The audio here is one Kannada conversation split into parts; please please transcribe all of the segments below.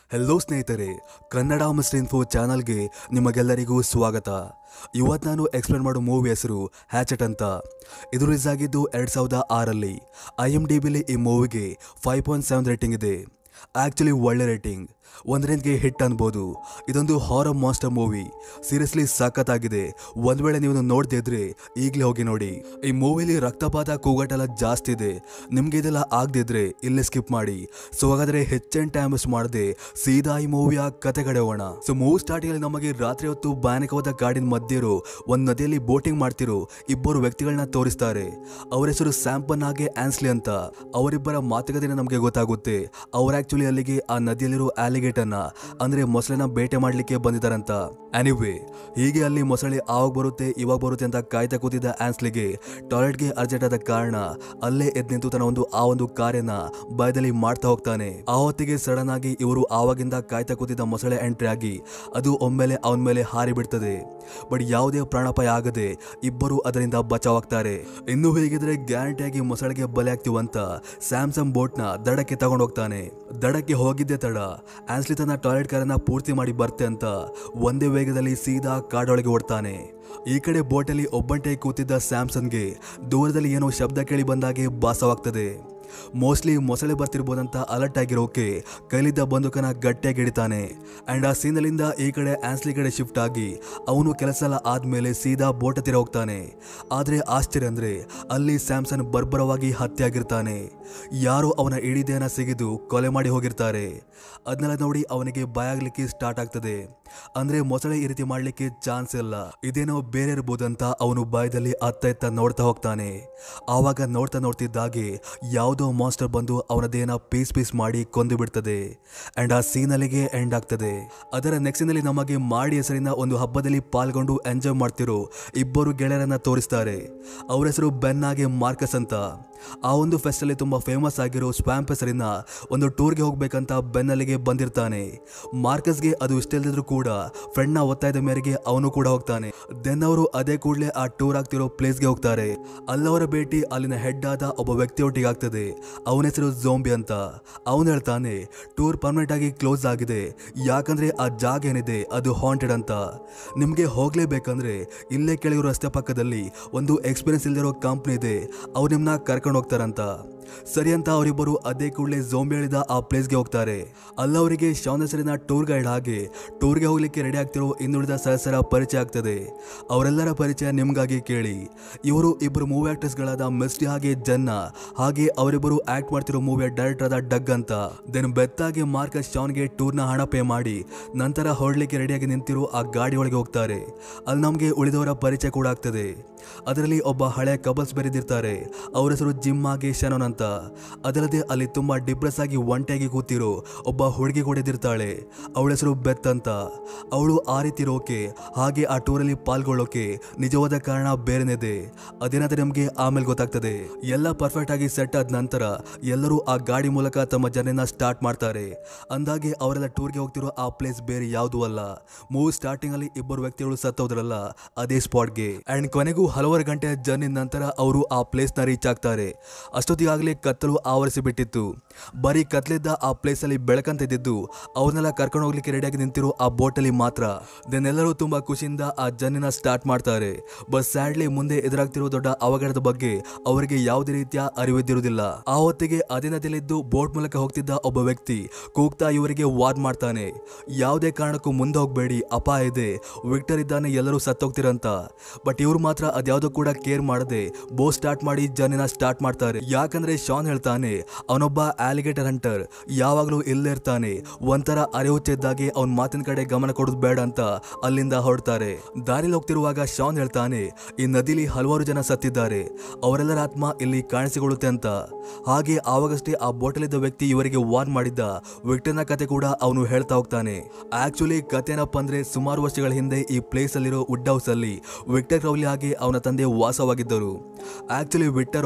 ಹೆಲೋ ಸ್ನೇಹಿತರೆ ಕನ್ನಡ ಮಿಸ್ಟರ್ ಇನ್ಫೋ ಚಾನಲ್ಗೆ ನಿಮಗೆಲ್ಲರಿಗೂ ಸ್ವಾಗತ ಇವತ್ತು ನಾನು ಎಕ್ಸ್ಪ್ಲೇನ್ ಮಾಡೋ ಮೂವಿ ಹೆಸರು ಹ್ಯಾಚೆಟ್ ಅಂತ ಇದು ರಿಲೀಸ್ ಆಗಿದ್ದು ಎರಡು ಸಾವಿರದ ಆರಲ್ಲಿ ಐ ಎಮ್ ಡಿ ಬಿಲಿ ಈ ಮೂವಿಗೆ ಫೈವ್ ಪಾಯಿಂಟ್ ಸೆವೆನ್ ರೇಟಿಂಗ್ ಇದೆ ಆ್ಯಕ್ಚುಲಿ ಒಳ್ಳೆ ರೇಟಿಂಗ್ ಒಂದು ರೇಂಜ್ಗೆ ಹಿಟ್ ಅನ್ಬೋದು ಇದೊಂದು ಹಾರರ್ ಮಾಸ್ಟರ್ ಮೂವಿ ಸೀರಿಯಸ್ಲಿ ಸಖತ್ತಾಗಿದೆ ಒಂದ್ ವೇಳೆ ನೀವು ನೋಡದೇ ಇದ್ರೆ ಈಗಲೇ ಹೋಗಿ ನೋಡಿ ಈ ಮೂವಿಲಿ ರಕ್ತಪಾತ ಕೂಗಾಟೆಲ್ಲ ಜಾಸ್ತಿ ಇದೆ ನಿಮ್ಗೆ ಇದೆಲ್ಲ ಆಗದಿದ್ರೆ ಇಲ್ಲೇ ಸ್ಕಿಪ್ ಮಾಡಿ ಸೊ ಹಾಗಾದ್ರೆ ಹೆಚ್ಚಿನ ಟೈಮ್ ವೇಸ್ಟ್ ಮಾಡದೆ ಸೀದಾ ಈ ಮೂವಿಯ ಕತೆ ಕಡೆ ಹೋಗೋಣ ಸೊ ಮೂವಿ ಸ್ಟಾರ್ಟಿಂಗ್ ಅಲ್ಲಿ ನಮಗೆ ರಾತ್ರಿ ಹೊತ್ತು ಭಯಾನಕವಾದ ಕಾಡಿನ ಮಧ್ಯೆ ಇರೋ ಒಂದು ನದಿಯಲ್ಲಿ ಬೋಟಿಂಗ್ ಮಾಡ್ತಿರೋ ಇಬ್ಬರು ವ್ಯಕ್ತಿಗಳನ್ನ ತೋರಿಸ್ತಾರೆ ಅವರ ಹೆಸರು ಸ್ಯಾಂಪನ್ ಹಾಗೆ ಆನ್ಸ್ಲಿ ಅಂತ ಅವರಿಬ್ಬರ ಮಾತುಕತೆನ ನಮಗೆ ಗೊತ್ತಾಗುತ್ತೆ ಅವ್ರು ಆಕ್ಚುಲಿ ಅಲ್ಲಿಗೆ ಆ ನದಿಯಲ್ಲಿರೋ ಆಲಿಗೇಟ್ ಅನ್ನ ಅಂದ್ರೆ ಮೊಸಳೆನ ಬೇಟೆ ಮಾಡ್ಲಿಕ್ಕೆ ಬಂದಿದ್ದಾರಂತ ಅನಿವೇ ಹೀಗೆ ಅಲ್ಲಿ ಮೊಸಳೆ ಆವಾಗ ಬರುತ್ತೆ ಇವಾಗ ಬರುತ್ತೆ ಅಂತ ಕಾಯ್ತಾ ಕೂತಿದ್ದ ಆನ್ಸ್ಲಿಗೆ ಟಾಯ್ಲೆಟ್ಗೆ ಅರ್ಜೆಂಟ್ ಆದ ಕಾರಣ ಅಲ್ಲೇ ಎದ್ ನಿಂತು ತನ್ನ ಒಂದು ಆ ಒಂದು ಕಾರ್ಯನ ಭಯದಲ್ಲಿ ಮಾಡ್ತಾ ಹೋಗ್ತಾನೆ ಆ ಹೊತ್ತಿಗೆ ಸಡನ್ ಆಗಿ ಇವರು ಆವಾಗಿಂದ ಕಾಯ್ತಾ ಕೂತಿದ್ದ ಮೊಸಳೆ ಎಂಟ್ರಿ ಆಗಿ ಅದು ಒಮ್ಮೆಲೆ ಅವನ ಮೇಲೆ ಹಾರಿ ಬಿಡ್ತದೆ ಬಟ್ ಯಾವುದೇ ಪ್ರಾಣಾಪಾಯ ಆಗದೆ ಇಬ್ಬರು ಅದರಿಂದ ಬಚಾವಾಗ್ತಾರೆ ಇನ್ನು ಹೇಗಿದ್ರೆ ಗ್ಯಾರಂಟಿಯಾಗಿ ಮೊಸಳೆಗೆ ಬಲಿ ಆಗ್ತೀವಂತ ಸ್ಯಾಮ್ಸಂಗ್ ಬೋಟ್ನ ದಡಕ್ಕೆ ತಗೊಂಡು ಹೋಗ್ತಾನೆ ದಡಕ್ಕೆ ಹೋಗಿದ್ದೆ ತಡ ಆನ್ಸ್ಲಿ ತನ್ನ ಟಾಯ್ಲೆಟ್ ಕಾರನ್ನ ಪೂರ್ತಿ ಮಾಡಿ ಬರ್ತೆ ಅಂತ ಒಂದೇ ವೇಗದಲ್ಲಿ ಸೀದಾ ಕಾಡೊಳಗೆ ಓಡ್ತಾನೆ ಈ ಕಡೆ ಬೋಟಲ್ಲಿ ಒಬ್ಬಂಟೆ ಕೂತಿದ್ದ ಸ್ಯಾಮ್ಸನ್ಗೆ ದೂರದಲ್ಲಿ ಏನೋ ಶಬ್ದ ಕೇಳಿ ಬಂದಾಗೆ ಭಾಸವಾಗ್ತದೆ ಮೋಸ್ಟ್ಲಿ ಮೊಸಳೆ ಬರ್ತಿರ್ಬೋದಂತ ಅಲರ್ಟ್ ಆಗಿರೋಕೆ ಕೈಲಿದ್ದ ಬಂದೂಕನ ಗಟ್ಟಿಯಾಗಿ ಹಿಡಿತಾನೆ ಅಂಡ್ ಆ ಸೀನಲ್ಲಿಂದ ಈ ಕಡೆ ಆನ್ಸ್ಲಿ ಕಡೆ ಶಿಫ್ಟ್ ಆಗಿ ಅವನು ಕೆಲಸ ಎಲ್ಲ ಆದ್ಮೇಲೆ ಸೀದಾ ಬೋಟ್ ಹತ್ತಿರ ಹೋಗ್ತಾನೆ ಆದ್ರೆ ಆಶ್ಚರ್ಯ ಅಂದ್ರೆ ಅಲ್ಲಿ ಸ್ಯಾಮ್ಸನ್ ಬರ್ಬರವಾಗಿ ಹತ್ಯೆ ಆಗಿರ್ತಾನೆ ಯಾರೋ ಅವನ ಇಡಿದೇನ ಸಿಗಿದು ಕೊಲೆ ಮಾಡಿ ಹೋಗಿರ್ತಾರೆ ಅದನ್ನೆಲ್ಲ ನೋಡಿ ಅವನಿಗೆ ಭಯ ಆಗ್ಲಿಕ್ಕೆ ಸ್ಟಾರ್ಟ್ ಆಗ್ತದೆ ಅಂದ್ರೆ ಮೊಸಳೆ ಈ ರೀತಿ ಮಾಡ್ಲಿಕ್ಕೆ ಚಾನ್ಸ್ ಇಲ್ಲ ಇದೇನೋ ಬೇರೆ ಇರ್ಬೋದಂತ ಅವನು ಭಯದಲ್ಲಿ ಅತ್ತ ಇತ್ತ ನೋಡ್ತಾ ಹೋಗ್ತಾನೆ ಆವಾಗ ನೋಡ್ತಾ ನೋಡ್ತಿದ್ದಾಗೆ ಯಾವುದೋ ಮಾಸ್ಟರ್ ಬಂದು ಅವನದೇನ ಪೀಸ್ ಪೀಸ್ ಮಾಡಿ ಕೊಂದು ಬಿಡ್ತದೆ ಅಂಡ್ ಆ ಸೀನ್ ಅಲ್ಲಿಗೆ ಎಂಡ್ ಆಗ್ತದೆ ಅದರ ನೆಕ್ಸ್ಟ್ ನಲ್ಲಿ ನಮಗೆ ಮಾಡಿ ಹೆಸರಿನ ಒಂದು ಹಬ್ಬದಲ್ಲಿ ಪಾಲ್ಗೊಂಡು ಎಂಜಾಯ್ ಮಾಡ್ತಿರೋ ಇಬ್ಬರು ಗೆಳೆಯರನ್ನ ತೋರಿಸ್ತಾರೆ ಅವ್ರ ಹೆಸರು ಬೆನ್ ಹಾಗೆ ಮಾರ್ಕಸ್ ಅಂತ ಆ ಒಂದು ಫೆಸ್ಟ್ ಅಲ್ಲಿ ತುಂಬಾ ಫೇಮಸ್ ಆಗಿರೋ ಸ್ವ್ಯಾಂಪ್ ಹೆಸರಿನ ಒಂದು ಟೂರ್ಗೆ ಹೋಗ್ಬೇಕಂತ ಬೆನ್ ಅಲ್ಲಿಗೆ ಬಂದಿರ್ತಾನೆ ಮಾರ್ಕಸ್ಗೆ ಅದು ಇಷ್ಟ ಇಲ್ದಿದ್ರು ಕೂಡ ಫ್ರೆಂಡ್ ನ ಒತ್ತಾಯದ ಮೇರೆಗೆ ಅವನು ಕೂಡ ಹೋಗ್ತಾನೆ ದೆನ್ ಅವರು ಅದೇ ಕೂಡಲೇ ಆ ಟೂರ್ ಆಗ್ತಿರೋ ಪ್ಲೇಸ್ಗೆ ಹೋಗ್ತಾರೆ ಅಲ್ಲವರ ಭೇಟಿ ಅಲ್ಲಿನ ಹೆಡ್ ಆದ ಒಬ್ಬ ವ್ಯಕ್ತಿಯೊಟ್ಟಿಗೆ ಆಗ್ತದೆ ಅವನ ಹೆಸರು ಝೋಂಬಿ ಅಂತ ಅವನು ಹೇಳ್ತಾನೆ ಟೂರ್ ಪರ್ಮನೆಂಟ್ ಆಗಿ ಕ್ಲೋಸ್ ಆಗಿದೆ ಯಾಕಂದ್ರೆ ಆ ಜಾಗ ಏನಿದೆ ಅದು ಹಾಂಟೆಡ್ ಅಂತ ನಿಮ್ಗೆ ಹೋಗ್ಲೇಬೇಕಂದ್ರೆ ಇಲ್ಲೇ ಕೆಳಗಿರೋ ರಸ್ತೆ ಪಕ್ಕದಲ್ಲಿ ಒಂದು ಎಕ್ಸ್ಪೀರಿಯನ್ಸ್ ಇಲ್ದಿರೋ ಕಂಪ್ನಿ ಇದೆ ಅವ್ರು ನಿಮ್ನ ಕರ್ಕೊಂಡು ಹೋಗ್ತಾರಂತ ಸರಿ ಅಂತ ಅವರಿಬ್ಬರು ಅದೇ ಕೂಡಲೇ ಝೋಂಬಿ ಹೇಳಿದ ಆ ಪ್ಲೇಸ್ಗೆ ಹೋಗ್ತಾರೆ ಅಲ್ಲವರಿಗೆ ಶಾನ್ ಹೆಸರಿನ ಟೂರ್ ಗೈಡ್ ಹಾಗೆ ಟೂರ್ಗೆ ಹೋಗ್ಲಿಕ್ಕೆ ರೆಡಿ ಆಗ್ತಿರೋ ಇನ್ನುಳಿದ ಸದಸ್ಯರ ಪರಿಚಯ ಆಗ್ತದೆ ಅವರೆಲ್ಲರ ಪರಿಚಯ ನಿಮ್ಗಾಗಿ ಕೇಳಿ ಇವರು ಇಬ್ಬರು ಮೂವಿ ಆಕ್ಟರ್ಸ್ಗಳಾದ ಮಿಸ್ಟಿ ಹಾಗೆ ಜನ್ನ ಹಾಗೆ ಅವರಿಬ್ಬರು ಆಕ್ಟ್ ಮಾಡ್ತಿರೋ ಮೂವಿಯ ಡೈರೆಕ್ಟರ್ ಆದ ಡಗ್ ಅಂತ ದೆನ್ ಬೆತ್ತಾಗಿ ಮಾರ್ಕಸ್ ಶಾನ್ಗೆ ಟೂರ್ನ ಹಣ ಪೇ ಮಾಡಿ ನಂತರ ಹೊರಡ್ಲಿಕ್ಕೆ ರೆಡಿಯಾಗಿ ನಿಂತಿರೋ ಆ ಗಾಡಿ ಒಳಗೆ ಹೋಗ್ತಾರೆ ಅಲ್ಲಿ ನಮಗೆ ಉಳಿದವರ ಪರಿಚಯ ಕೂಡ ಆಗ್ತದೆ ಅದರಲ್ಲಿ ಒಬ್ಬ ಹಳೆ ಕಬಲ್ಸ್ ಬೆರೆದಿರ್ತಾರೆ ಅವ್ರ ಹೆಸರು ಜಿಮ್ ಆಗಿ ಶನೋನ್ ಅಂತ ಅದಲ್ಲದೆ ಅಲ್ಲಿ ತುಂಬಾ ಡಿಪ್ರೆಸ್ ಆಗಿ ಒಂಟಿಯಾಗಿ ಕೂತಿರೋ ಒಬ್ಬ ಹುಡುಗಿ ಕೂಡ ಇದ್ದಿರ್ತಾಳೆ ಅವಳ ಹೆಸರು ಬೆತ್ ಅಂತ ಅವಳು ಆ ರೀತಿ ಇರೋಕೆ ಹಾಗೆ ಆ ಟೂರಲ್ಲಿ ಪಾಲ್ಗೊಳ್ಳೋಕೆ ನಿಜವಾದ ಕಾರಣ ಬೇರೆನಿದೆ ಅದೇನಾದ್ರೆ ನಮಗೆ ಆಮೇಲೆ ಗೊತ್ತಾಗ್ತದೆ ಎಲ್ಲ ಪರ್ಫೆಕ್ಟ್ ಆಗಿ ಸೆಟ್ ಆದ ನಂತರ ಎಲ್ಲರೂ ಆ ಗಾಡಿ ಮೂಲಕ ತಮ್ಮ ಜರ್ನಿನ ಸ್ಟಾರ್ಟ್ ಮಾಡ್ತಾರೆ ಅಂದಾಗೆ ಅವರೆಲ್ಲ ಟೂರ್ಗೆ ಹೋಗ್ತಿರೋ ಆ ಪ್ಲೇಸ್ ಬೇರೆ ಯಾವುದೂ ಅಲ್ಲ ಮೂವಿ ಸ್ಟಾರ್ಟಿಂಗ್ ಅಲ್ಲಿ ಇಬ್ಬರು ವ್ಯಕ್ತಿಗಳು ಸತ್ತೋದ್ರಲ್ಲ ಅದೇ ಸ್ಪಾಟ್ಗೆ ಅಂಡ್ ಕೊನೆಗೂ ಹಲವಾರು ಗಂಟೆಯ ಜರ್ನಿ ನಂತರ ಅವರು ಆ ಪ್ಲೇಸ್ ನ ರೀಚ್ ಆಗ್ತಾರೆ ಅಷ್ಟೊತ್ತಿಗಾಗಲೇ ಕತ್ತಲು ಆವರಿಸಿ ಬಿಟ್ಟಿತ್ತು ಬರೀ ಕತ್ಲಿದ್ದ ಆ ಪ್ಲೇಸ್ ಅಲ್ಲಿ ಬೆಳಕಂತ ಇದ್ದಿದ್ದು ಅವ್ರನ್ನೆಲ್ಲ ಕರ್ಕೊಂಡು ಹೋಗ್ಲಿಕ್ಕೆ ರೆಡಿಯಾಗಿ ನಿಂತಿರೋ ಆ ಬೋಟಲ್ಲಿ ಮಾತ್ರ ದೆನ್ ಎಲ್ಲರೂ ತುಂಬಾ ಖುಷಿಯಿಂದ ಆ ಜರ್ನಿನ ಸ್ಟಾರ್ಟ್ ಮಾಡ್ತಾರೆ ಬಟ್ ಸ್ಯಾಡ್ಲಿ ಮುಂದೆ ಎದುರಾಗ್ತಿರೋ ದೊಡ್ಡ ಅವಘಡದ ಬಗ್ಗೆ ಅವರಿಗೆ ಯಾವುದೇ ರೀತಿಯ ಅರಿವಿದ್ದಿರುವುದಿಲ್ಲ ಆ ಹೊತ್ತಿಗೆ ಅದೇ ನದಿಯಲ್ಲಿದ್ದು ಬೋಟ್ ಮೂಲಕ ಹೋಗ್ತಿದ್ದ ಒಬ್ಬ ವ್ಯಕ್ತಿ ಕೂಗ್ತಾ ಇವರಿಗೆ ವಾರ್ನ್ ಮಾಡ್ತಾನೆ ಯಾವುದೇ ಕಾರಣಕ್ಕೂ ಮುಂದೆ ಹೋಗ್ಬೇಡಿ ಅಪಾಯ ಇದೆ ವಿಕ್ಟರ್ ಇದ್ದಾನೆ ಎಲ್ಲರೂ ಸತ್ತೋಗ್ತಿರಂತ ಬಟ್ ಇವ್ರು ಮಾತ್ರ ಅದ್ಯಾವುದೋ ಕೂಡ ಕೇರ್ ಮಾಡದೆ ಬೋ ಸ್ಟಾರ್ಟ್ ಮಾಡಿ ಜರ್ನಿನ ಸ್ಟಾರ್ಟ್ ಮಾಡ್ತಾರೆ ಯಾಕಂದ್ರೆ ಶಾನ್ ಹೇಳ್ತಾನೆ ಅವನೊಬ್ಬ ಆಲಿಗೇಟರ್ ಹಂಟರ್ ಯಾವಾಗಲೂ ಇಲ್ಲೇ ಇರ್ತಾನೆ ಒಂಥರ ಅರೆಹುಚ್ಚಿದ್ದಾಗೆ ಅವನ ಮಾತಿನ ಕಡೆ ಗಮನ ಕೊಡೋದು ಬೇಡ ಅಂತ ಅಲ್ಲಿಂದ ಹೊರಡ್ತಾರೆ ದಾರಿಲಿ ಹೋಗ್ತಿರುವಾಗ ಶಾನ್ ಹೇಳ್ತಾನೆ ಈ ನದಿಲಿ ಹಲವಾರು ಜನ ಸತ್ತಿದ್ದಾರೆ ಅವರೆಲ್ಲರ ಆತ್ಮ ಇಲ್ಲಿ ಕಾಣಿಸಿಕೊಳ್ಳುತ್ತೆ ಅಂತ ಹಾಗೆ ಆವಾಗಷ್ಟೇ ಆ ಬೋಟಲಿದ್ದ ವ್ಯಕ್ತಿ ಇವರಿಗೆ ವಾರ್ನ್ ಮಾಡಿದ್ದ ವಿಕ್ಟರ್ನ ಕತೆ ಕೂಡ ಅವನು ಹೇಳ್ತಾ ಹೋಗ್ತಾನೆ ಆಕ್ಚುಲಿ ಕತೆ ಏನಪ್ಪ ಅಂದ್ರೆ ಸುಮಾರು ವರ್ಷಗಳ ಹಿಂದೆ ಈ ಪ್ಲೇಸ್ ಅಲ್ಲಿರೋ ವುಡ್ ಹೌಸ್ ಅಲ್ಲಿ ವಿಕ್ಟರ್ ಕ್ರೌಲಿ ಹಾಗೆ ಅವನ ತಂದೆ ವಾಸವಾಗಿದ್ದರು ಆಕ್ಚುಲಿ ವಿಕ್ಟರ್ ಒಬ್ಬ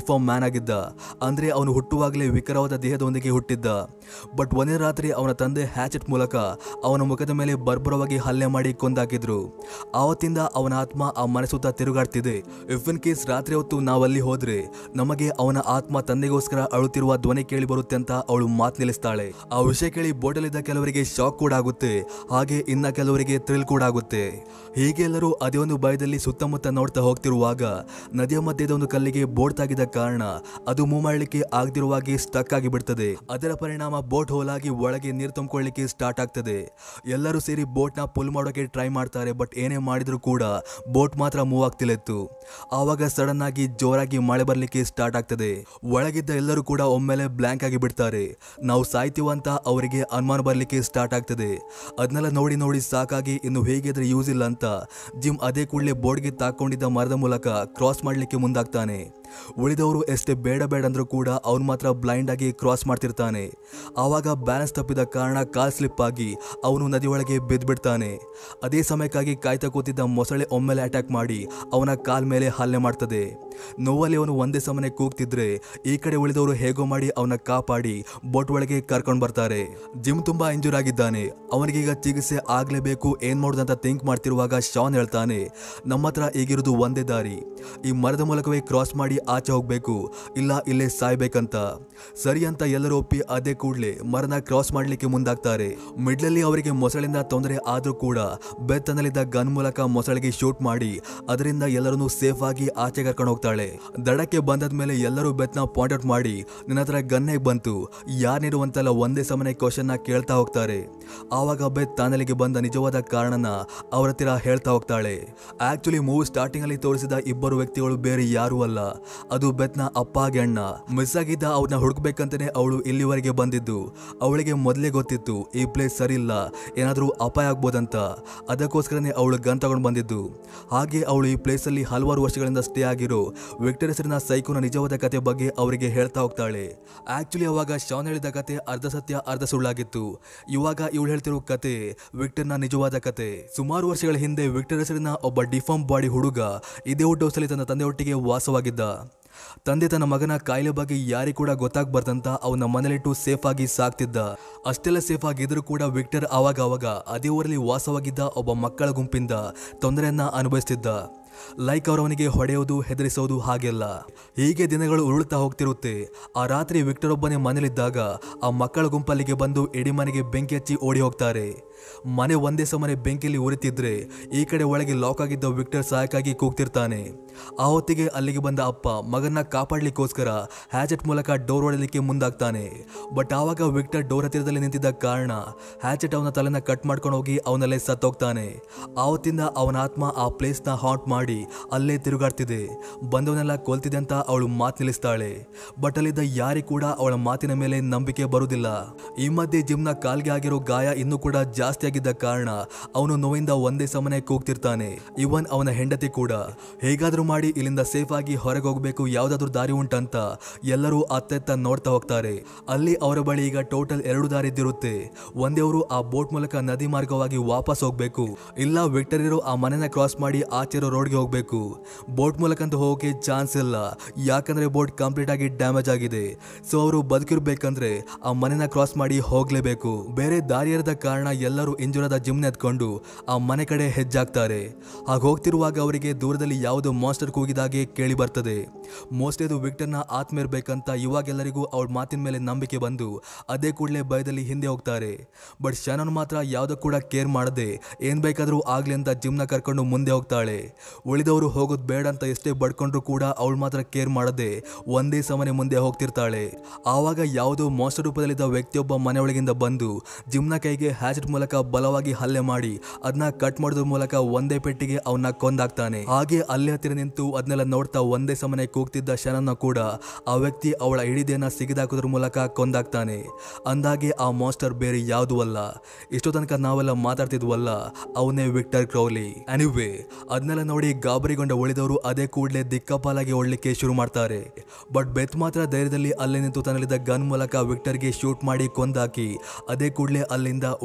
ಡಿಫಾರ್ಮ್ ಮ್ಯಾನ್ ಆಗಿದ್ದ ಅಂದ್ರೆ ಅವನು ಹುಟ್ಟುವಾಗಲೇ ವಿಕರವಾದ ದೇಹದೊಂದಿಗೆ ಹುಟ್ಟಿದ್ದ ಬಟ್ ಒಂದೇ ರಾತ್ರಿ ಅವನ ತಂದೆ ಹ್ಯಾಚೆಟ್ ಮೂಲಕ ಅವನ ಮುಖದ ಮೇಲೆ ಬರ್ಬರವಾಗಿ ಹಲ್ಲೆ ಮಾಡಿ ಕೊಂದಾಕಿದ್ರು ಆವತ್ತಿಂದ ಅವನ ಆತ್ಮ ಆ ಮನೆ ಸುತ್ತ ತಿರುಗಾಡ್ತಿದೆ ಇಫ್ ಇನ್ ಕೇಸ್ ರಾತ್ರಿ ಹೊತ್ತು ನಾವಲ್ಲಿ ಹೋದ್ರೆ ನಮಗೆ ಅವನ ಆತ್ಮ ತಂದೆಗೋಸ್ಕರ ಅಳುತ್ತಿರುವ ಧ್ವನಿ ಕೇಳಿ ಬರುತ್ತೆ ಅಂತ ಅವಳು ಮಾತು ನಿಲ್ಲಿಸ್ತಾಳೆ ಆ ವಿಷಯ ಕೇಳಿ ಬೋಟಲ್ಲಿದ್ದ ಕೆಲವರಿಗೆ ಶಾಕ್ ಕೂಡ ಆಗುತ್ತೆ ಹಾಗೆ ಇನ್ನ ಕೆಲವರಿಗೆ ಥ್ರಿಲ್ ಕೂಡ ಆಗುತ್ತೆ ಹೀಗೆ ಎಲ್ಲರೂ ಅದೇ ಒಂದು ಭಯದಲ್ಲಿ ಸುತ್ತಮುತ್ತ ನೋಡ್ತಾ ಹೋಗ್ತಿರುವಾಗ ನದಿಯ ಮಧ್ಯದ ಒಂದು ಕಲ್ಲಿಗೆ ಬೋಟ್ ತಾಗಿದ ಕಾರಣ ಅದು ಮೂವ್ ಮಾಡಲಿಕ್ಕೆ ಆಗದಿರುವಾಗೆ ಸ್ಟಕ್ ಆಗಿ ಬಿಡ್ತದೆ ಅದರ ಪರಿಣಾಮ ಬೋಟ್ ಹೋಲಾಗಿ ಒಳಗೆ ನೀರು ತುಂಬಿಕೊಳ್ಳಿಕ್ಕೆ ಸ್ಟಾರ್ಟ್ ಆಗ್ತದೆ ಎಲ್ಲರೂ ಸೇರಿ ಬೋಟ್ನ ಪುಲ್ ಮಾಡೋಕೆ ಟ್ರೈ ಮಾಡ್ತಾರೆ ಬಟ್ ಏನೇ ಮಾಡಿದ್ರು ಕೂಡ ಬೋಟ್ ಮಾತ್ರ ಮೂವ್ ಆಗ್ತಿಲ್ಲಿತ್ತು ಆವಾಗ ಸಡನ್ ಆಗಿ ಜೋರಾಗಿ ಮಳೆ ಬರ್ಲಿಕ್ಕೆ ಸ್ಟಾರ್ಟ್ ಆಗ್ತದೆ ಒಳಗಿದ್ದ ಎಲ್ಲರೂ ಕೂಡ ಒಮ್ಮೆಲೆ ಬ್ಲ್ಯಾಂಕ್ ಆಗಿ ಬಿಡ್ತಾರೆ ನಾವು ಸಾಯ್ತೀವ ಅಂತ ಅವರಿಗೆ ಅನುಮಾನ ಬರ್ಲಿಕ್ಕೆ ಸ್ಟಾರ್ಟ್ ಆಗ್ತದೆ ಅದನ್ನೆಲ್ಲ ನೋಡಿ ನೋಡಿ ಸಾಕಾಗಿ ಇನ್ನು ಹೇಗಿದ್ರೆ ಯೂಸ್ ಇಲ್ಲ ಅಂತ ಜಿಮ್ ಅದೇ ಕೂಡಲೇ ಬೋರ್ಡ್ಗೆ ತಾಕೊಂಡಿದ್ದ ಮರದ ಮೂಲಕ ಕ್ರಾಸ್ ಮಾಡ್ಲಿಕ್ಕೆ ಮುಂದಾಗ್ತಾನೆ ಉಳಿದವರು ಎಷ್ಟೇ ಬೇಡ ಬೇಡ ಅಂದ್ರೂ ಕೂಡ ಅವನು ಮಾತ್ರ ಬ್ಲೈಂಡ್ ಆಗಿ ಕ್ರಾಸ್ ಮಾಡ್ತಿರ್ತಾನೆ ಆವಾಗ ಬ್ಯಾಲೆನ್ಸ್ ತಪ್ಪಿದ ಕಾರಣ ಕಾಲ್ ಸ್ಲಿಪ್ ಆಗಿ ಅವನು ನದಿಯೊಳಗೆ ಬಿದ್ದ್ಬಿಡ್ತಾನೆ ಅದೇ ಸಮಯಕ್ಕಾಗಿ ಕಾಯ್ತಾ ಕೂತಿದ್ದ ಮೊಸಳೆ ಒಮ್ಮೆಲೆ ಅಟ್ಯಾಕ್ ಮಾಡಿ ಅವನ ಕಾಲ್ ಮೇಲೆ ಹಲ್ಲೆ ಮಾಡ್ತದೆ ನೋವಲ್ಲಿ ಅವನು ಒಂದೇ ಸಮನೆ ಕೂಗ್ತಿದ್ರೆ ಈ ಕಡೆ ಉಳಿದವರು ಹೇಗೋ ಮಾಡಿ ಅವನ ಕಾಪಾಡಿ ಬೋಟ್ ಒಳಗೆ ಕರ್ಕೊಂಡು ಬರ್ತಾರೆ ಜಿಮ್ ತುಂಬಾ ಇಂಜೂರ್ ಆಗಿದ್ದಾನೆ ಅವನಿಗೀಗ ಚಿಕಿತ್ಸೆ ಆಗ್ಲೇಬೇಕು ಏನ್ ಮಾಡೋದಂತ ಥಿಂಕ್ ಮಾಡ್ತಿರುವಾಗ ಶಾನ್ ಹೇಳ್ತಾನೆ ನಮ್ಮ ಹತ್ರ ಈಗಿರೋದು ಒಂದೇ ದಾರಿ ಈ ಮರದ ಮೂಲಕವೇ ಕ್ರಾಸ್ ಮಾಡಿ ಆಚೆ ಹೋಗ್ಬೇಕು ಇಲ್ಲ ಇಲ್ಲೇ ಸಾಯ್ಬೇಕಂತ ಸರಿ ಅಂತ ಎಲ್ಲರೂ ಒಪ್ಪಿ ಅದೇ ಕೂಡ್ಲೆ ಮರನ ಕ್ರಾಸ್ ಮಾಡ್ಲಿಕ್ಕೆ ಮುಂದಾಗ್ತಾರೆ ಮಿಡ್ಲಲ್ಲಿ ಅವರಿಗೆ ಮೊಸಳಿಂದ ತೊಂದರೆ ಆದ್ರೂ ಕೂಡ ಬೆತ್ತನಲ್ಲಿದ್ದ ಗನ್ ಮೂಲಕ ಮೊಸಳಿಗೆ ಶೂಟ್ ಮಾಡಿ ಅದರಿಂದ ಎಲ್ಲರನ್ನೂ ಸೇಫ್ ಆಗಿ ಆಚೆ ಕರ್ಕೊಂಡು ಹೋಗ್ತಾಳೆ ದಡಕ್ಕೆ ಬಂದದ ಮೇಲೆ ಎಲ್ಲರೂ ಬೆತ್ನ ಪಾಯಿಂಟ್ ಔಟ್ ಮಾಡಿ ನಿನ್ನ ಹತ್ರ ಗನ್ ಹೇಗ್ ಬಂತು ಯಾರಿರುವಂತೆಲ್ಲ ಒಂದೇ ಸಮನೆ ಕ್ವಶನ್ ನ ಕೇಳ್ತಾ ಹೋಗ್ತಾರೆ ಆವಾಗ ಬೆತ್ ತಾನಲಿಗೆ ಬಂದ ನಿಜವಾದ ಕಾರಣನ ಅವ್ರ ಹತ್ತಿರ ಹೇಳ್ತಾ ಹೋಗ್ತಾಳೆ ಆಕ್ಚುಲಿ ಮೂವಿ ಸ್ಟಾರ್ಟಿಂಗ್ ಅಲ್ಲಿ ತೋರಿಸಿದ ಇಬ್ಬರು ವ್ಯಕ್ತಿಗಳು ಬೇರೆ ಯಾರೂ ಅಲ್ಲ ಅದು ಬೆತ್ನ ಅಪ್ಪ ಹಾಗೆ ಅಣ್ಣ ಮಿಸ್ ಆಗಿದ್ದ ಅವ್ರನ್ನ ಹುಡುಕ್ಬೇಕಂತಾನೆ ಅವಳು ಇಲ್ಲಿವರೆಗೆ ಬಂದಿದ್ದು ಅವಳಿಗೆ ಮೊದಲೇ ಗೊತ್ತಿತ್ತು ಈ ಪ್ಲೇಸ್ ಸರಿ ಇಲ್ಲ ಏನಾದರೂ ಅಪಾಯ ಆಗ್ಬೋದಂತ ಅದಕ್ಕೋಸ್ಕರನೇ ಅವಳು ಗನ್ ತಗೊಂಡು ಬಂದಿದ್ದು ಹಾಗೆ ಅವಳು ಈ ಪ್ಲೇಸ್ ಅಲ್ಲಿ ಹಲವಾರು ವರ್ಷಗಳಿಂದ ಸ್ಟೇ ಆಗಿರೋ ವಿಕ್ಟರ್ ಹೆಸರಿನ ಸೈಕೋನ ನಿಜವಾದ ಕತೆ ಬಗ್ಗೆ ಅವರಿಗೆ ಹೇಳ್ತಾ ಹೋಗ್ತಾಳೆ ಆಕ್ಚುಲಿ ಅವಾಗ ಶಾನ್ ಹೇಳಿದ ಕತೆ ಅರ್ಧ ಸತ್ಯ ಅರ್ಧ ಸುಳ್ಳಾಗಿತ್ತು ಇವಾಗ ಇವಳು ಹೇಳ್ತಿರೋ ಕತೆ ವಿಕ್ಟರ್ನ ನಿಜವಾದ ಕತೆ ಸುಮಾರು ವರ್ಷಗಳ ಹಿಂದೆ ವಿಕ್ಟರ್ ಹೆಸರಿನ ಒಬ್ಬ ಡಿಫಾರ್ಮ್ ಬಾಡಿ ಹುಡುಗ ಇದೇ ಹುಟ್ಟೋಸಲಿ ತನ್ನ ತಂದೆಯೊಟ್ಟಿಗೆ ವಾಸವಾಗಿದ್ದ ತಂದೆ ತನ್ನ ಮಗನ ಕಾಯಿಲೆ ಬಗ್ಗೆ ಯಾರಿಗೂ ಕೂಡ ಗೊತ್ತಾಗ್ಬಾರ್ದಂತ ಅವನ ಮನೇಲಿಟ್ಟು ಸೇಫ್ ಆಗಿ ಸಾಕ್ತಿದ್ದ ಅಷ್ಟೆಲ್ಲ ಸೇಫ್ ಆಗಿದ್ರು ಕೂಡ ವಿಕ್ಟರ್ ಆವಾಗ ಆವಾಗ ಅದೇ ಊರಲ್ಲಿ ವಾಸವಾಗಿದ್ದ ಒಬ್ಬ ಮಕ್ಕಳ ಗುಂಪಿಂದ ತೊಂದರೆಯನ್ನ ಅನುಭವಿಸ್ತಿದ್ದ ಲೈಕ್ ಅವರವನಿಗೆ ಹೊಡೆಯೋದು ಹೆದರಿಸೋದು ಹಾಗೆಲ್ಲ ಹೀಗೆ ದಿನಗಳು ಉರುಳ್ತಾ ಹೋಗ್ತಿರುತ್ತೆ ಆ ರಾತ್ರಿ ವಿಕ್ಟರ್ ಒಬ್ಬನೇ ಮನೇಲಿದ್ದಾಗ ಆ ಮಕ್ಕಳ ಗುಂಪಲ್ಲಿಗೆ ಬಂದು ಇಡೀ ಮನೆಗೆ ಬೆಂಕಿ ಹಚ್ಚಿ ಓಡಿ ಹೋಗ್ತಾರೆ ಮನೆ ಒಂದೇ ಸಮನೆ ಬೆಂಕಿಯಲ್ಲಿ ಉರಿತಿದ್ರೆ ಈ ಕಡೆ ಒಳಗೆ ಲಾಕ್ ಆಗಿದ್ದ ವಿಕ್ಟರ್ ಸಹಾಯಕ್ಕಾಗಿ ಕೂಗ್ತಿರ್ತಾನೆ ಆ ಹೊತ್ತಿಗೆ ಅಲ್ಲಿಗೆ ಬಂದ ಅಪ್ಪ ಮಗನ್ನ ಕಾಪಾಡ್ಲಿಕ್ಕೋಸ್ಕರ ಹ್ಯಾಚೆಟ್ ಮೂಲಕ ಡೋರ್ ಹೊಡೆಯಲಿಕ್ಕೆ ಮುಂದಾಗ್ತಾನೆ ಬಟ್ ಆವಾಗ ವಿಕ್ಟರ್ ಡೋರ್ ಹತ್ತಿರದಲ್ಲಿ ನಿಂತಿದ್ದ ಕಾರಣ ಹ್ಯಾಚೆಟ್ ಅವನ ತಲೆನ ಕಟ್ ಮಾಡ್ಕೊಂಡು ಹೋಗಿ ಅವನಲ್ಲೇ ಸತ್ತೋಗ್ತಾನೆ ಆವತ್ತಿಂದ ಅವನ ಆತ್ಮ ಆ ಪ್ಲೇಸ್ನ ಹಾಂಟ್ ಮಾಡಿ ಅಲ್ಲೇ ತಿರುಗಾಡ್ತಿದೆ ಬಂದವನೆಲ್ಲ ಕೊಲ್ತಿದೆ ಅಂತ ಅವಳು ಮಾತು ನಿಲ್ಲಿಸ್ತಾಳೆ ಬಟ್ ಅಲ್ಲಿದ್ದ ಯಾರಿ ಕೂಡ ಅವಳ ಮಾತಿನ ಮೇಲೆ ನಂಬಿಕೆ ಬರುವುದಿಲ್ಲ ಈ ಮಧ್ಯೆ ಜಿಮ್ನ ಕಾಲ್ಗೆ ಆಗಿರೋ ಗಾಯ ಇನ್ನೂ ಕೂಡ ಜಾಸ್ತಿ ಆಗಿದ್ದ ಕಾರಣ ಅವನು ನೋವಿಂದ ಒಂದೇ ಸಮನೆ ಕೂಗ್ತಿರ್ತಾನೆ ಇವನ್ ಅವನ ಹೆಂಡತಿ ಕೂಡ ಹೇಗಾದ್ರೂ ಮಾಡಿ ಇಲ್ಲಿಂದ ಸೇಫ್ ಆಗಿ ಹೊರಗೆ ಹೋಗ್ಬೇಕು ಯಾವ್ದಾದ್ರು ದಾರಿ ಉಂಟಂತ ಎಲ್ಲರೂ ಅತ್ತೆತ್ತ ನೋಡ್ತಾ ಹೋಗ್ತಾರೆ ಅಲ್ಲಿ ಅವರ ಬಳಿ ಈಗ ಟೋಟಲ್ ಎರಡು ದಾರಿ ಇದ್ದಿರುತ್ತೆ ಒಂದೇ ಅವರು ಆ ಬೋಟ್ ಮೂಲಕ ನದಿ ಮಾರ್ಗವಾಗಿ ವಾಪಸ್ ಹೋಗ್ಬೇಕು ಇಲ್ಲ ವಿಕ್ಟರ್ ಇರೋ ಆ ಮನೆನ ಕ್ರಾಸ್ ಮಾಡಿ ಆಚೆರೋ ರೋಡ್ಗೆ ಹೋಗ್ಬೇಕು ಬೋಟ್ ಮೂಲಕಂತೂ ಹೋಗೋಕೆ ಚಾನ್ಸ್ ಇಲ್ಲ ಯಾಕಂದ್ರೆ ಬೋಟ್ ಕಂಪ್ಲೀಟ್ ಆಗಿ ಡ್ಯಾಮೇಜ್ ಆಗಿದೆ ಸೊ ಅವರು ಬದುಕಿರ್ಬೇಕಂದ್ರೆ ಆ ಮನೆನ ಕ್ರಾಸ್ ಮಾಡಿ ಹೋಗ್ಲೇಬೇಕು ಬೇರೆ ದಾರಿ ಇರದ ಕಾರಣ ಎಲ್ಲರೂ ಇಂಜುರದ ಜಿಮ್ನ ಎತ್ಕೊಂಡು ಆ ಮನೆ ಕಡೆ ಹೆಜ್ಜಾಗ್ತಾರೆ ಹಾಗೆ ಹೋಗ್ತಿರುವಾಗ ಅವರಿಗೆ ದೂರದಲ್ಲಿ ಯಾವುದೋ ಮಾಸ್ಟರ್ ಕೂಗಿದಾಗೆ ಕೇಳಿ ಬರ್ತದೆ ಮೋಸ್ಟ್ಲಿ ಅದು ವಿಕ್ಟರ್ನ ಆತ್ಮ ಇರ್ಬೇಕಂತ ಇವಾಗೆಲ್ಲರಿಗೂ ಅವಳ ಮಾತಿನ ಮೇಲೆ ನಂಬಿಕೆ ಬಂದು ಅದೇ ಕೂಡಲೇ ಭಯದಲ್ಲಿ ಹಿಂದೆ ಹೋಗ್ತಾರೆ ಬಟ್ ಶನನ್ ಮಾತ್ರ ಯಾವುದೂ ಕೂಡ ಕೇರ್ ಮಾಡದೆ ಏನ್ ಬೇಕಾದ್ರೂ ಆಗ್ಲಿ ಅಂತ ಜಿಮ್ನ ಕರ್ಕೊಂಡು ಮುಂದೆ ಹೋಗ್ತಾಳೆ ಉಳಿದವರು ಹೋಗೋದು ಬೇಡ ಅಂತ ಎಷ್ಟೇ ಬಡ್ಕೊಂಡ್ರು ಕೂಡ ಅವಳು ಮಾತ್ರ ಕೇರ್ ಮಾಡದೆ ಒಂದೇ ಸಮನೆ ಮುಂದೆ ಹೋಗ್ತಿರ್ತಾಳೆ ಆವಾಗ ಯಾವುದೋ ಮಾಸ್ಟರ್ ರೂಪದಲ್ಲಿದ್ದ ವ್ಯಕ್ತಿಯೊಬ್ಬ ಮನೆಯೊಳಗಿಂದ ಬಂದು ಜಿಮ್ನ ಕೈಗೆ ಹ್ಯಾಚೆಟ್ ಮೂಲಕ ಬಲವಾಗಿ ಹಲ್ಲೆ ಮಾಡಿ ಅದನ್ನ ಕಟ್ ಮಾಡೋದ್ರ ಮೂಲಕ ಒಂದೇ ಪೆಟ್ಟಿಗೆ ಅವನ್ನ ಕೊಂದಾಗ್ತಾನೆ ಹಾಗೆ ಅಲ್ಲೇ ಹತ್ತಿರ ನಿಂತು ಅದನ್ನೆಲ್ಲ ನೋಡ್ತಾ ಒಂದೇ ಸಮನೆ ಕೂಗ್ತಿದ್ದ ಶನನ್ನ ಕೂಡ ಆ ವ್ಯಕ್ತಿ ಅವಳ ಹಿಡಿದೇನ ಸಿಗಿದಾಕೋದ್ರ ಮೂಲಕ ಕೊಂದಾಗ್ತಾನೆ ಅಂದಾಗೆ ಆ ಮಾಸ್ಟರ್ ಬೇರೆ ಯಾವುದೂ ಅಲ್ಲ ಇಷ್ಟೋ ತನಕ ನಾವೆಲ್ಲ ಮಾತಾಡ್ತಿದ್ವಲ್ಲ ಅವನೇ ವಿಕ್ಟರ್ ಕ್ರೌಲಿ ಅನಿವೇ ಅದನ್ನೆಲ್ಲ ನೋಡಿ ಗಾಬರಿಗೊಂಡ ಉಳಿದವರು ಅದೇ ಕೂಡಲೇ ದಿಕ್ಕಪಾಲಾಗಿ ಓಡ್ಲಿಕ್ಕೆ ಶುರು ಮಾಡ್ತಾರೆ ಬಟ್ ಬೆತ್ ಮಾತ್ರ ಧೈರ್ಯದಲ್ಲಿ ಅಲ್ಲೇ ನಿಂತು ತನ್ನಲ್ಲಿದ್ದ ಗನ್ ಮೂಲಕ ವಿಕ್ಟರ್ಗೆ ಶೂಟ್ ಮಾಡಿ ಕೊಂದಾಕಿ ಅದೇ ಕೂಡಲೇ ಅಲ್ಲಿಂದ ಉಳಿದವರಿದ್ದ ಕಡೆ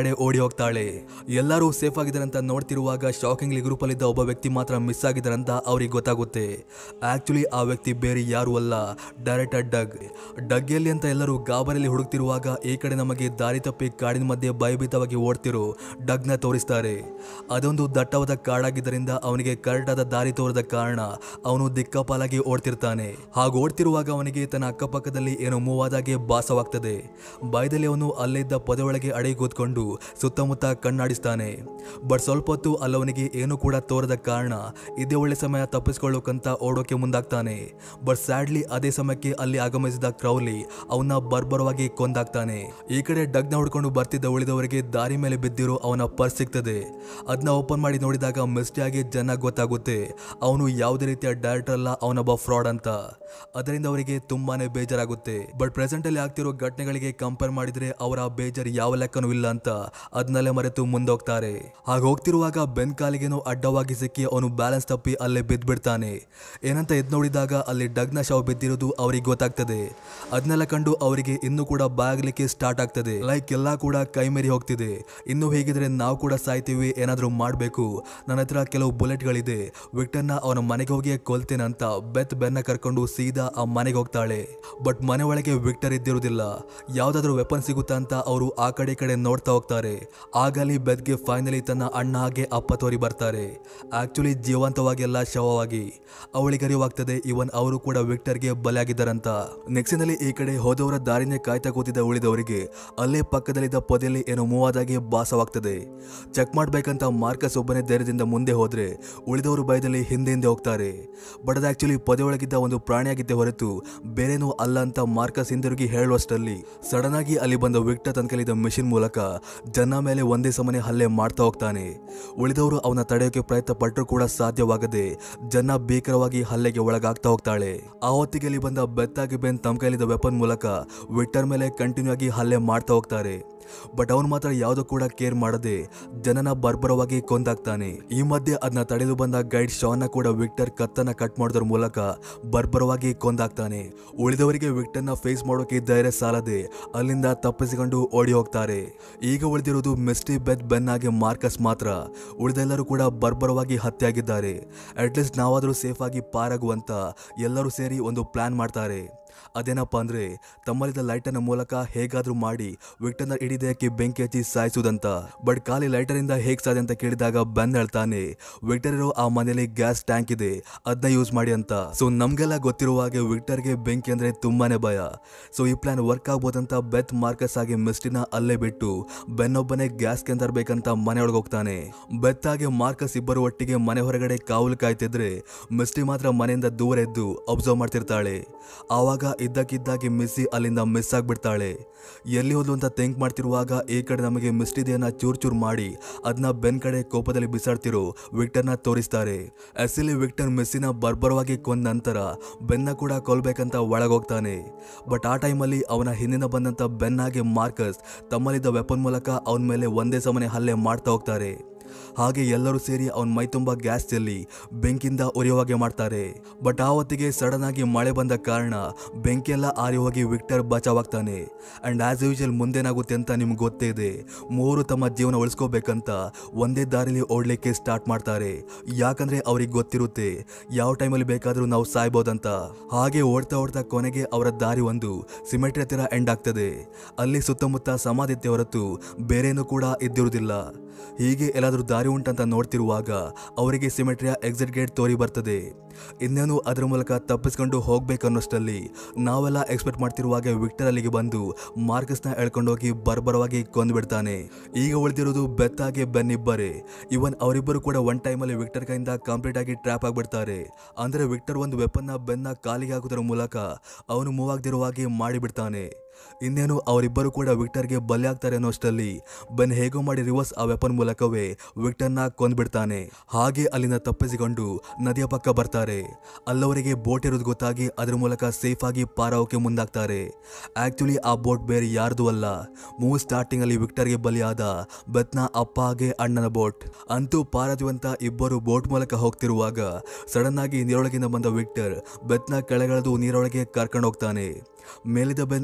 ಕಡೆ ಓಡಿ ಹೋಗ್ತಾಳೆ ಎಲ್ಲರೂ ಸೇಫ್ ಆಗಿದ್ದಾರೆ ಅಂತ ನೋಡ್ತಿರುವಾಗ ಶಾಕಿಂಗ್ಲಿ ಗ್ರೂಪ್ ಅಲ್ಲಿದ್ದ ಒಬ್ಬ ವ್ಯಕ್ತಿ ಮಾತ್ರ ಮಿಸ್ ಆಗಿದ್ದಾರೆ ಅಂತ ಅವ್ರಿಗೆ ಗೊತ್ತಾಗುತ್ತೆ ಆಕ್ಚುಲಿ ಆ ವ್ಯಕ್ತಿ ಬೇರೆ ಯಾರು ಅಲ್ಲ ಡೈರೆಕ್ಟರ್ ಡಗ್ ಡಗ್ ಎಲ್ಲಿ ಅಂತ ಎಲ್ಲರೂ ಗಾಬರಿಯಲ್ಲಿ ಹುಡುಕ್ತಿರುವಾಗ ಈ ಕಡೆ ನಮಗೆ ದಾರಿ ತಪ್ಪಿ ಕಾಡಿನ ಮಧ್ಯೆ ಭಯಭೀತವಾಗಿ ಓಡ್ತಿರೋ ಡಗ್ನ ತೋರಿಸ್ತಾರೆ ಅದೊಂದು ದಟ್ಟವಾದ ಕಾಡಾಗಿದ್ದರಿಂದ ಅವನಿಗೆ ಕರೆಕ್ಟಾದ ದಾರಿ ತೋರದ ಕಾರಣ ಅವನು ದಿಕ್ಕಾಪಾಲಾಗಿ ಓಡ್ತಿರ್ತಾನೆ ಹಾಗೆ ಓಡ್ತಿರುವಾಗ ಅವನಿಗೆ ತನ್ನ ಅಕ್ಕಪಕ್ಕದಲ್ಲಿ ಏನೋ ಮೂವ್ ಆದಾಗೆ ಭಾಸವಾಗ್ತದೆ ಭಯದಲ್ಲಿ ಅವನು ಅಲ್ಲಿದ್ದ ಪೊದೆ ಅಡಿ ಕೂತ್ಕೊಂಡು ಸುತ್ತಮುತ್ತ ಕಣ್ಣಾಡಿಸ್ತಾನೆ ಬಟ್ ಸ್ವಲ್ಪ ಹೊತ್ತು ಅಲ್ಲವನಿಗೆ ಏನು ಕೂಡ ತೋರದ ಕಾರಣ ಇದೇ ಒಳ್ಳೆ ಸಮಯ ತಪ್ಪಿಸ್ಕೊಳ್ಳೋಕಂತ ಓಡೋಕೆ ಮುಂದಾಗ್ತಾನೆ ಬಟ್ ಸ್ಯಾಡ್ಲಿ ಅದೇ ಸಮಯಕ್ಕೆ ಅಲ್ಲಿ ಆಗಮಿಸಿದ ಕ್ರೌಲಿ ಅವನ ಬರ್ಬರವಾಗಿ ಕೊಂದಾಗ್ತಾನೆ ಈ ಕಡೆ ಡಗ್ನ ಹುಡ್ಕೊಂಡು ಬರ್ತಿದ್ದ ಉಳಿದವರಿಗೆ ದಾರಿ ಮೇಲೆ ಬಿದ್ದಿರೋ ಅವನ ಪರ್ಸ್ ಸಿಗ್ತದೆ ಅದನ್ನ ಓಪನ್ ಮಾಡಿ ನೋಡಿದಾಗ ಮಿಸ್ಟಿಯಾಗಿ ಜನ ಗೊತ್ತಾಗುತ್ತೆ ಅವನು ಯಾವುದೇ ರೀತಿಯ ಡೈರೆಕ್ಟರ್ ಅಲ್ಲ ಅವನೊಬ್ಬ ಫ್ರಾಡ್ ಅಂತ ಅದರಿಂದ ಅವರಿಗೆ ತುಂಬಾನೇ ಬೇಜಾರಾಗುತ್ತೆ ಬಟ್ ಪ್ರೆಸೆಂಟ್ ಅಲ್ಲಿ ಆಗ್ತಿರೋ ಘಟನೆಗಳಿಗೆ ಕಂಪೇರ್ ಮಾಡಿದ್ರೆ ಅವರ ಬೇಜಾರ್ ಯಾವ ಲೆಕ್ಕನೂ ಇಲ್ಲ ಅಂತ ಅದನ್ನೆಲ್ಲ ಮರೆತು ಮುಂದೋಗ್ತಾರೆ ಹಾಗೆ ಹೋಗ್ತಿರುವಾಗ ಬೆನ್ ಕಾಲಿಗೇನೋ ಅಡ್ಡವಾಗಿ ಸಿಕ್ಕಿ ಅವನು ಬ್ಯಾಲೆನ್ಸ್ ತಪ್ಪಿ ಅಲ್ಲೇ ಬಿದ್ದ್ಬಿಡ್ತಾನೆ ಏನಂತ ಎದ್ ನೋಡಿದಾಗ ಅಲ್ಲಿ ಡಗ್ನ ಶವ ಬಿದ್ದಿರೋದು ಅವ್ರಿಗೆ ಗೊತ್ತಾಗ್ತದೆ ಅದನ್ನೆಲ್ಲ ಕಂಡು ಅವರಿಗೆ ಇನ್ನೂ ಕೂಡ ಬಾಗ್ಲಿಕ್ಕೆ ಸ್ಟಾರ್ಟ್ ಆಗ್ತದೆ ಲೈಕ್ ಎಲ್ಲ ಕೂಡ ಕೈ ಮೀರಿ ಹೋಗ್ತಿದೆ ಇನ್ನು ಹೇಗಿದ್ರೆ ನಾವು ಕೂಡ ಸಾಯ್ತೀವಿ ಏನಾದರೂ ಮಾಡಬೇಕು ನನ್ನ ಹತ್ರ ಕೆಲವು ಬುಲೆಟ್ಗಳಿದೆ ವಿಕ್ಟರ್ನ ಅವನ ಮನೆಗೆ ಹೋಗಿ ಕೊಲ್ತೇನೆ ಅಂತ ಬೆತ್ ಬೆನ್ನ ಕರ್ಕೊಂಡು ಸೀದಾ ಆ ಮನೆಗೆ ಹೋಗ್ತಾಳೆ ಬಟ್ ಮನೆ ಒಳಗೆ ವಿಕ್ಟರ್ ಇದ್ದಿರುವುದಿಲ್ಲ ಯಾವ್ದಾದ್ರು ವೆಪನ್ ಸಿಗುತ್ತಾ ಅಂತ ಅವರು ಆ ಕಡೆ ಈ ಕಡೆ ನೋಡ್ತಾ ಹೋಗ್ತಾರೆ ಆಗಲಿ ಬೆದ್ಗೆ ಫೈನಲಿ ತನ್ನ ಅಣ್ಣ ಹಾಗೆ ಅಪ್ಪ ತೋರಿ ಬರ್ತಾರೆ ಆಕ್ಚುಲಿ ಜೀವಂತವಾಗಿ ಎಲ್ಲ ಶವವಾಗಿ ಅವಳಿಗೆ ಅರಿವಾಗ್ತದೆ ಇವನ್ ಅವರು ಕೂಡ ವಿಕ್ಟರ್ಗೆ ಬಲಿಯಾಗಿದ್ದಾರಂತ ನೆಕ್ಸ್ಟಿನಲ್ಲಿ ಈ ಕಡೆ ಹೋದವರ ದಾರಿನೇ ಕಾಯ್ತಾ ಕೂತಿದ್ದ ಉಳಿದವರಿಗೆ ಅಲ್ಲೇ ಪಕ್ಕದಲ್ಲಿದ್ದ ಪೊದೆಯಲ್ಲಿ ಏನೋ ಮೂವ್ ಆದಾಗೆ ಭಾಸವಾಗ್ತದೆ ಚೆಕ್ ಮಾಡ್ಬೇಕಂತ ಮಾರ್ಕಸ್ ಒಬ್ಬನೇ ಧೈರ್ಯದಿಂದ ಮುಂದೆ ಹೋದ್ರೆ ಉಳಿದವರು ಭಯದಲ್ಲಿ ಹಿಂದೆ ಹಿಂದೆ ಹೋಗ್ತಾರೆ ಬಟ್ ಅದು ಆಕ್ಚುಲಿ ಪೊದೆ ಒಳಗಿದ್ದ ಒಂದು ಪ್ರಾಣಿಯಾಗಿದ್ದೆ ಹೊರತು ಬೇರೇನೂ ಅಲ್ಲ ಅಂತ ಮಾರ್ಕಸ್ ಹಿಂದಿರುಗಿ ಹೇಳುವಷ್ಟರಲ್ಲಿ ಸಡನ್ ಆಗಿ ಅಲ್ಲಿ ಬಂದ ವಿಕ್ಟರ್ ತನ್ನ ಕಲಿದ ಮಿಷಿನ್ ಮೂಲಕ ಜನ ಮೇಲೆ ಒಂದೇ ಸಮನೆ ಹಲ್ಲೆ ಮಾಡ್ತಾ ಹೋಗ್ತಾನೆ ಉಳಿದವರು ಅವನ ತಡೆಯೋಕೆ ಪ್ರಯತ್ನ ಪಟ್ಟರು ಕೂಡ ಸಾಧ್ಯವಾಗದೆ ಜನ ಭೀಕರವಾಗಿ ಹಲ್ಲೆಗೆ ಒಳಗಾಗ್ತಾ ಹೋಗ್ತಾಳೆ ಆ ಹೊತ್ತಿಗೆ ಅಲ್ಲಿ ಬಂದ ಬೆತ್ತಾಗಿ ಬೆನ್ ತಮ್ಮ ಕೈಲಿದ್ದ ವೆಪನ್ ಮೂಲಕ ವಿಕ್ಟರ್ ಮೇಲೆ ಕಂಟಿನ್ಯೂ ಆಗಿ ಹಲ್ಲೆ ಮಾಡ್ತಾ ಹೋಗ್ತಾರೆ ಬಟ್ ಅವನು ಮಾತ್ರ ಯಾವುದೂ ಕೂಡ ಕೇರ್ ಮಾಡದೆ ಜನನ ಬರ್ಬರವಾಗಿ ಕೊಂದಾಗ್ತಾನೆ ಈ ಮಧ್ಯೆ ಅದನ್ನ ತಡೆದು ಬಂದ ಗೈಡ್ ಶಾನ್ನ ಕೂಡ ವಿಕ್ಟರ್ ಕತ್ತನ್ನ ಕಟ್ ಮಾಡೋದ್ರ ಮೂಲಕ ಬರ್ಬರವಾಗಿ ಕೊಂದಾಗ್ತಾನೆ ಉಳಿದವರಿಗೆ ವಿಕ್ಟರ್ನ ಫೇಸ್ ಮಾಡೋಕೆ ಧೈರ್ಯ ಸಾಲದೆ ಅಲ್ಲಿಂದ ತಪ್ಪಿಸಿಕೊಂಡು ಓಡಿ ಹೋಗ್ತಾರೆ ಈಗ ಉಳಿದಿರೋದು ಮಿಸ್ಟಿ ಬೆತ್ ಬೆನ್ ಆಗಿ ಮಾರ್ಕಸ್ ಮಾತ್ರ ಉಳಿದೆಲ್ಲರೂ ಕೂಡ ಬರ್ಬರವಾಗಿ ಹತ್ಯೆಯಾಗಿದ್ದಾರೆ ಅಟ್ಲೀಸ್ಟ್ ನಾವಾದರೂ ಸೇಫ್ ಆಗಿ ಪಾರಾಗುವಂತ ಎಲ್ಲರೂ ಸೇರಿ ಒಂದು ಪ್ಲಾನ್ ಮಾಡ್ತಾರೆ ಅದೇನಪ್ಪ ಅಂದ್ರೆ ತಮ್ಮಲ್ಲಿದ್ದ ಲೈಟರ್ನ ಮೂಲಕ ಹೇಗಾದ್ರೂ ಮಾಡಿ ವಿಕ್ಟರ್ನ ಇಡೀ ದೇಹಕ್ಕೆ ಬೆಂಕಿ ಹಚ್ಚಿ ಸಾಯಿಸುವುದಂತ ಬಟ್ ಖಾಲಿ ಲೈಟರ್ ಇಂದ ಹೇಗ್ ಸಾಧ್ಯ ಅಂತ ಕೇಳಿದಾಗ ಬಂದ್ ಹೇಳ್ತಾನೆ ವಿಕ್ಟರ್ ಇರೋ ಆ ಮನೆಯಲ್ಲಿ ಗ್ಯಾಸ್ ಟ್ಯಾಂಕ್ ಇದೆ ಅದನ್ನ ಯೂಸ್ ಮಾಡಿ ಅಂತ ಸೊ ನಮ್ಗೆಲ್ಲ ಗೊತ್ತಿರುವ ಹಾಗೆ ವಿಕ್ಟರ್ಗೆ ಬೆಂಕಿ ಅಂದ್ರೆ ತುಂಬಾನೇ ಭಯ ಸೊ ಈ ಪ್ಲಾನ್ ವರ್ಕ್ ಆಗ್ಬೋದಂತ ಬೆತ್ ಮಾರ್ಕಸ್ ಆಗಿ ಮಿಸ್ಟಿನ ಅಲ್ಲೇ ಬಿಟ್ಟು ಬೆನ್ನೊಬ್ಬನೇ ಗ್ಯಾಸ್ ಕೆಂದರ್ಬೇಕಂತ ಮನೆಯೊಳಗೆ ಹೋಗ್ತಾನೆ ಬೆತ್ ಹಾಗೆ ಮಾರ್ಕಸ್ ಇಬ್ಬರು ಒಟ್ಟಿಗೆ ಮನೆ ಹೊರಗಡೆ ಕಾವಲು ಕಾಯ್ತಿದ್ರೆ ಮಿಸ್ಟಿ ಮಾತ್ರ ಮನೆಯಿಂದ ದೂರ ಎದ್ದು ಅಬ್ಸರ್ವ್ ಮಾಡ್ತಿರ್ತಾಳೆ ಆವಾಗ ಇದ್ದಕ್ಕಿದ್ದಾಗಿ ಮಿಸ್ಸಿ ಅಲ್ಲಿಂದ ಮಿಸ್ ಆಗ್ಬಿಡ್ತಾಳೆ ಎಲ್ಲಿ ಹೋದ್ಲು ಅಂತ ಥಿಂಕ್ ಮಾಡ್ತಿರುವಾಗ ಈ ಕಡೆ ನಮಗೆ ಮಿಸ್ಟಿದೆಯನ್ನ ಚೂರ್ ಚೂರ್ ಮಾಡಿ ಅದನ್ನ ಬೆನ್ ಕಡೆ ಕೋಪದಲ್ಲಿ ಬಿಸಾಡ್ತಿರೋ ವಿಕ್ಟರ್ನ ತೋರಿಸ್ತಾರೆ ಅಸಿಲಿ ವಿಕ್ಟರ್ ಮಿಸ್ಸಿನ ಬರ್ಬರವಾಗಿ ಕೊಂದ ನಂತರ ಬೆನ್ನ ಕೂಡ ಕೊಲ್ಬೇಕಂತ ಒಳಗೋಗ್ತಾನೆ ಬಟ್ ಆ ಟೈಮಲ್ಲಿ ಅವನ ಹಿಂದಿನ ಬಂದಂತ ಬೆನ್ ಹಾಗೆ ಮಾರ್ಕಸ್ ತಮ್ಮಲ್ಲಿದ್ದ ವೆಪನ್ ಮೂಲಕ ಅವನ ಮೇಲೆ ಒಂದೇ ಸಮನೆ ಹಲ್ಲೆ ಮಾಡ್ತಾ ಹೋಗ್ತಾರೆ ಹಾಗೆ ಎಲ್ಲರೂ ಸೇರಿ ಅವನ ಮೈ ತುಂಬ ಗ್ಯಾಸ್ ಚೆಲ್ಲಿ ಬೆಂಕಿಯಿಂದ ಉರಿಯುವಾಗೆ ಮಾಡ್ತಾರೆ ಬಟ್ ಆ ಹೊತ್ತಿಗೆ ಸಡನ್ ಆಗಿ ಮಳೆ ಬಂದ ಕಾರಣ ಬೆಂಕಿಯೆಲ್ಲ ಆರಿ ಹೋಗಿ ವಿಕ್ಟರ್ ಬಚಾವಾಗ್ತಾನೆ ಅಂಡ್ ಆಸ್ ಯೂಶಲ್ ಮುಂದೇನಾಗುತ್ತೆ ಅಂತ ನಿಮ್ಗೆ ಗೊತ್ತೇ ಇದೆ ಮೂವರು ತಮ್ಮ ಜೀವನ ಉಳಿಸ್ಕೋಬೇಕಂತ ಒಂದೇ ದಾರಿಲಿ ಓಡ್ಲಿಕ್ಕೆ ಸ್ಟಾರ್ಟ್ ಮಾಡ್ತಾರೆ ಯಾಕಂದ್ರೆ ಅವ್ರಿಗೆ ಗೊತ್ತಿರುತ್ತೆ ಯಾವ ಟೈಮಲ್ಲಿ ಬೇಕಾದ್ರೂ ನಾವು ಸಾಯ್ಬೋದಂತ ಹಾಗೆ ಓಡ್ತಾ ಓಡ್ತಾ ಕೊನೆಗೆ ಅವರ ದಾರಿ ಒಂದು ಸಿಮೆಟ್ರಿ ಹತ್ತಿರ ಎಂಡ್ ಆಗ್ತದೆ ಅಲ್ಲಿ ಸುತ್ತಮುತ್ತ ಸಮಾಧಿತ್ಯ ಹೊರತು ಬೇರೇನೂ ಕೂಡ ಇದ್ದಿರುವುದಿಲ್ಲ ಹೀಗೆ ಎಲ್ಲಾದ್ರೂ ದಾರಿ ಉಂಟಂತ ನೋಡ್ತಿರುವಾಗ ಅವರಿಗೆ ಸಿಮೆಟ್ರಿಯ ಎಕ್ಸಿಟ್ ಗೇಟ್ ತೋರಿ ಬರ್ತದೆ ಇನ್ನೇನು ಅದರ ಮೂಲಕ ತಪ್ಪಿಸ್ಕೊಂಡು ಹೋಗ್ಬೇಕನ್ನೋಷ್ಟರಲ್ಲಿ ನಾವೆಲ್ಲ ಎಕ್ಸ್ಪೆಕ್ಟ್ ಮಾಡ್ತಿರುವಾಗ ವಿಕ್ಟರ್ ಅಲ್ಲಿಗೆ ಬಂದು ಮಾರ್ಕಸ್ನ ಎಳ್ಕೊಂಡೋಗಿ ಬರ್ಬರವಾಗಿ ಕೊಂದ್ಬಿಡ್ತಾನೆ ಈಗ ಉಳಿದಿರೋದು ಬೆತ್ತಾಗೆ ಬೆನ್ ಇಬ್ಬರೇ ಇವನ್ ಅವರಿಬ್ಬರು ಕೂಡ ಒನ್ ಟೈಮಲ್ಲಿ ವಿಕ್ಟರ್ ಕೈಯಿಂದ ಕಂಪ್ಲೀಟ್ ಆಗಿ ಟ್ರ್ಯಾಪ್ ಆಗ್ಬಿಡ್ತಾರೆ ಅಂದ್ರೆ ವಿಕ್ಟರ್ ಒಂದು ವೆಪನ್ನ ಬೆನ್ನ ಕಾಲಿಗೆ ಹಾಕೋದ್ರ ಮೂಲಕ ಅವನು ಮೂವ್ ಆಗದಿರುವಾಗೆ ಮಾಡಿಬಿಡ್ತಾನೆ ಇನ್ನೇನು ಅವರಿಬ್ಬರು ಕೂಡ ವಿಕ್ಟರ್ಗೆ ಬಲಿಯಾಗ್ತಾರೆ ಅನ್ನೋಷ್ಟರಲ್ಲಿ ಬೆನ್ ಹೇಗೋ ಮಾಡಿ ರಿವರ್ಸ್ ಆ ವೆಪನ್ ಮೂಲಕವೇ ವಿಕ್ಟರ್ನ ಕೊಂದ್ಬಿಡ್ತಾನೆ ಹಾಗೆ ಅಲ್ಲಿಂದ ತಪ್ಪಿಸಿಕೊಂಡು ನದಿಯ ಪಕ್ಕ ಬರ್ತಾರೆ ಅಲ್ಲವರಿಗೆ ಬೋಟ್ ಇರೋದು ಗೊತ್ತಾಗಿ ಅದ್ರ ಮೂಲಕ ಸೇಫ್ ಆಗಿ ಪಾರಾಗೋಕೆ ಮುಂದಾಗ್ತಾರೆ ಆಕ್ಚುಲಿ ಆ ಬೋಟ್ ಬೇರೆ ಯಾರ್ದು ಅಲ್ಲ ಮೂವ್ ಸ್ಟಾರ್ಟಿಂಗ್ ಅಲ್ಲಿ ವಿಕ್ಟರ್ಗೆ ಬಲಿಯಾದ ಬೆತ್ನ ಅಪ್ಪ ಹಾಗೆ ಅಣ್ಣನ ಬೋಟ್ ಅಂತೂ ಪಾರದಿವಂತ ಇಬ್ಬರು ಬೋಟ್ ಮೂಲಕ ಹೋಗ್ತಿರುವಾಗ ಸಡನ್ ಆಗಿ ನೀರೊಳಗಿಂದ ಬಂದ ವಿಕ್ಟರ್ ಬೆತ್ನ ಕೆಳಗೆಳೆದು ನೀರೊಳಗೆ ಕರ್ಕೊಂಡು ಹೋಗ್ತಾನೆ ಮೇಲಿದ್ದ ಬೆನ್ ಅಸಹಾಯಕನ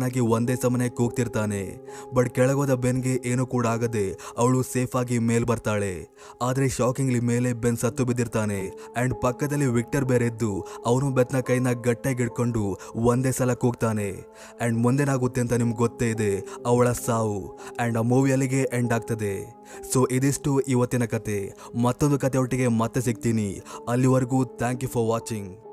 ಚೆನ್ನಾಗಿ ಒಂದೇ ಸಮನೆ ಕೂಗ್ತಿರ್ತಾನೆ ಬಟ್ ಕೆಳಗೋದ ಬೆನ್ಗೆ ಏನೂ ಕೂಡ ಆಗದೆ ಅವಳು ಸೇಫ್ ಆಗಿ ಮೇಲ್ ಬರ್ತಾಳೆ ಆದ್ರೆ ಶಾಕಿಂಗ್ಲಿ ಮೇಲೆ ಬೆನ್ ಸತ್ತು ಬಿದ್ದಿರ್ತಾನೆ ಅಂಡ್ ಪಕ್ಕದಲ್ಲಿ ವಿಕ್ಟರ್ ಬೇರೆ ಇದ್ದು ಅವನು ಬೆತ್ನ ಕೈನ ಗಟ್ಟಿಯಾಗಿ ಹಿಡ್ಕೊಂಡು ಒಂದೇ ಸಲ ಕೂಗ್ತಾನೆ ಅಂಡ್ ಮುಂದೇನಾಗುತ್ತೆ ಅಂತ ನಿಮ್ಗೆ ಗೊತ್ತೇ ಇದೆ ಅವಳ ಸಾವು ಅಂಡ್ ಆ ಮೂವಿ ಅಲ್ಲಿಗೆ ಎಂಡ್ ಆಗ್ತದೆ ಸೊ ಇದಿಷ್ಟು ಇವತ್ತಿನ ಕತೆ ಮತ್ತೊಂದು ಕತೆ ಒಟ್ಟಿಗೆ ಮತ್ತೆ ಸಿಗ್ತೀನಿ ಅಲ್ಲಿವರೆಗೂ ಥ್ಯಾಂಕ್ ಯು ಫಾರ್ ವಾಚಿಂಗ್